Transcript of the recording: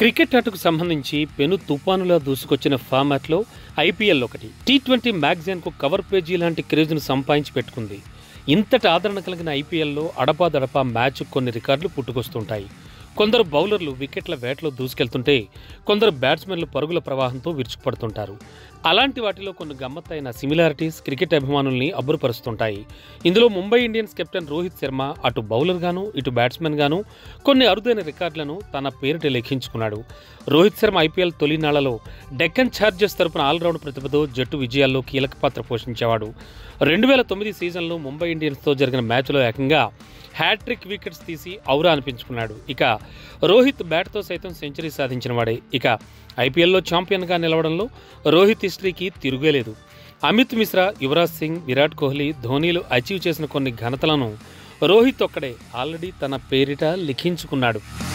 cricket ఆటకు సంబంధించి పెను తుఫానులా దూసుకొచ్చిన ఫార్మాట్లో ఐపీఎల్ ఒకటి టీ ట్వంటీ మ్యాగజైన్కు కవర్ పేజీ లాంటి క్రేజ్ను సంపాదించి పెట్టుకుంది ఇంతటి ఆదరణ కలిగిన ఐపీఎల్లో అడపాదడపా మ్యాచ్ కొన్ని రికార్డులు పుట్టుకొస్తుంటాయి కొందరు బౌలర్లు వికెట్ల వేటలో దూసుకెళ్తుంటే కొందరు బ్యాట్స్మెన్లు పరుగుల ప్రవాహంతో విరుచుకుపడుతుంటారు అలాంటి వాటిలో కొన్ని గమ్మత్తైన సిమిలారిటీస్ క్రికెట్ అభిమానుల్ని అబ్బురపరుస్తుంటాయి ఇందులో ముంబై ఇండియన్స్ కెప్టెన్ రోహిత్ శర్మ అటు బౌలర్ గాను ఇటు బ్యాట్స్మెన్ గాను కొన్ని అరుదైన రికార్డులను తన పేరిట లెక్కించుకున్నాడు రోహిత్ శర్మ ఐపీఎల్ తొలినాళ్లలో డెక్కన్ ఛార్జర్స్ తరపున ఆల్రౌండ్ ప్రతిభతో జట్టు విజయాల్లో కీలక పాత్ర పోషించేవాడు రెండు వేల తొమ్మిది సీజన్లో ముంబై ఇండియన్స్తో జరిగిన మ్యాచ్లో ఏకంగా హ్యాట్రిక్ వికెట్స్ తీసి ఔరా అనిపించుకున్నాడు ఇక రోహిత్ బ్యాట్తో సైతం సెంచరీ సాధించిన వాడే ఇక ఐపీఎల్లో ఛాంపియన్గా నిలవడంలో రోహిత్ హిస్టరీకి తిరుగలేదు అమిత్ మిశ్రా యువరాజ్ సింగ్ విరాట్ కోహ్లీ ధోనీలు అచీవ్ చేసిన కొన్ని ఘనతలను రోహిత్ ఒక్కడే ఆల్రెడీ తన పేరిట లిఖించుకున్నాడు